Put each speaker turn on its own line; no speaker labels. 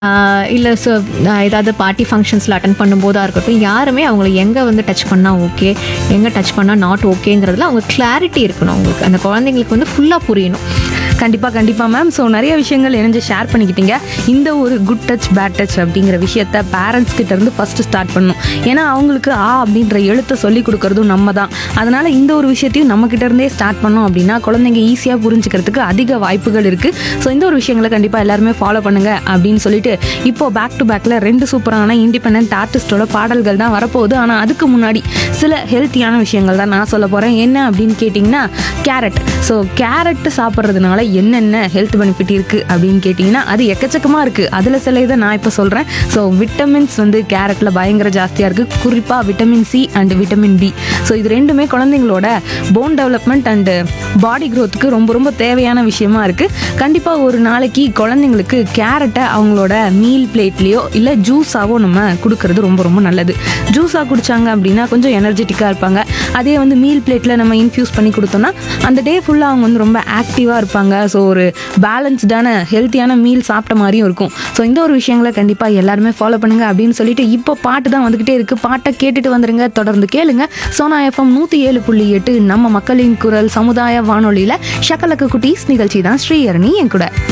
இல்லை ஸோ ஏதாவது party ஃபங்க்ஷன்ஸில் attend பண்ணும்போதாக இருக்கட்டும் யாருமே அவங்கள எங்கே வந்து டச் பண்ணால் ஓகே எங்கே டச் பண்ணால் நாட் ஓகேங்கிறதுல அவங்க கிளாரிட்டி இருக்கணும் அவங்களுக்கு அந்த குழந்தைங்களுக்கு வந்து ஃபுல்லாக புரியணும்
கண்டிப்பாக கண்டிப்பாக மேம் ஸோ நிறைய விஷயங்கள் இணைஞ்சு ஷேர் பண்ணிக்கிட்டீங்க இந்த ஒரு குட் டச் பேட் டச் அப்படிங்கிற விஷயத்த பேரண்ட்ஸ் கிட்ட இருந்து ஃபர்ஸ்ட் ஸ்டார்ட் பண்ணணும் ஏன்னா அவங்களுக்கு ஆ அப்படின்ற எழுத்தை சொல்லி கொடுக்கறதும் நம்ம தான் அதனால இந்த ஒரு விஷயத்தையும் நம்ம கிட்ட இருந்தே ஸ்டார்ட் பண்ணோம் அப்படின்னா குழந்தைங்க ஈஸியாக புரிஞ்சுக்கிறதுக்கு அதிக வாய்ப்புகள் இருக்கு ஸோ இந்த ஒரு விஷயங்களை கண்டிப்பாக எல்லாருமே ஃபாலோ பண்ணுங்க அப்படின்னு சொல்லிட்டு இப்போ பேக் டு பேக்கில் ரெண்டு சூப்பரான இண்டிபெண்ட் ஆர்டிஸ்டோட பாடல்கள் தான் வரப்போகுது ஆனால் அதுக்கு முன்னாடி சில ஹெல்த்தியான விஷயங்கள் தான் நான் சொல்ல போகிறேன் என்ன அப்படின்னு கேட்டிங்கன்னா கேரட் ஸோ கேரட் சாப்பிட்றதுனால என்னென்ன ஹெல்த் பெனிஃபிட் இருக்குது அப்படின்னு கேட்டிங்கன்னா அது எக்கச்சக்கமாக இருக்குது அதில் சில இதை நான் இப்போ சொல்கிறேன் ஸோ விட்டமின்ஸ் வந்து கேரட்டில் பயங்கர ஜாஸ்தியாக இருக்குது குறிப்பாக vitamin C and vitamin B so இது ரெண்டுமே குழந்தைங்களோட போன் டெவலப்மெண்ட் அண்டு பாடி க்ரோத்துக்கு ரொம்ப ரொம்ப தேவையான விஷயமா இருக்குது கண்டிப்பாக ஒரு நாளைக்கு குழந்தைங்களுக்கு கேரட்டை அவங்களோட மீல் பிளேட்லேயோ இல்லை ஜூஸாவோ நம்ம கொடுக்கறது ரொம்ப ரொம்ப நல்லது ஜூஸாக குடித்தாங்க அப்படின்னா கொஞ்சம் எனர்ஜெட்டிக்காக இருப்பாங்க அதே வந்து மீல் பிளேட்டில் நம்ம இன்ஃப்யூஸ் பண்ணி கொடுத்தோம்னா அந்த டே ஃபுல்லாக அவங்க வந்து ரொம்ப ஆக்டிவாக இருப்பாங்க ஸோ ஒரு பேலன்ஸ்டான ஹெல்த்தியான மீல் சாப்பிட்ட மாதிரியும் இருக்கும் ஸோ இந்த ஒரு விஷயங்களை கண்டிப்பாக எல்லாருமே ஃபாலோ பண்ணுங்க அப்படின்னு சொல்லிட்டு இப்போ பாட்டு தான் வந்துக்கிட்டே இருக்குது பாட்டை கேட்டுட்டு வந்துருங்க தொடர்ந்து கேளுங்க சோனா எஃப்எம் நூற்றி ஏழு புள்ளி எட்டு நம்ம மக்களின் குரல் சமுதாய வானொலியில் ஷக்கலக்கு குட்டீஸ் நிகழ்ச்சி தான் ஸ்ரீஹரணி என் கூட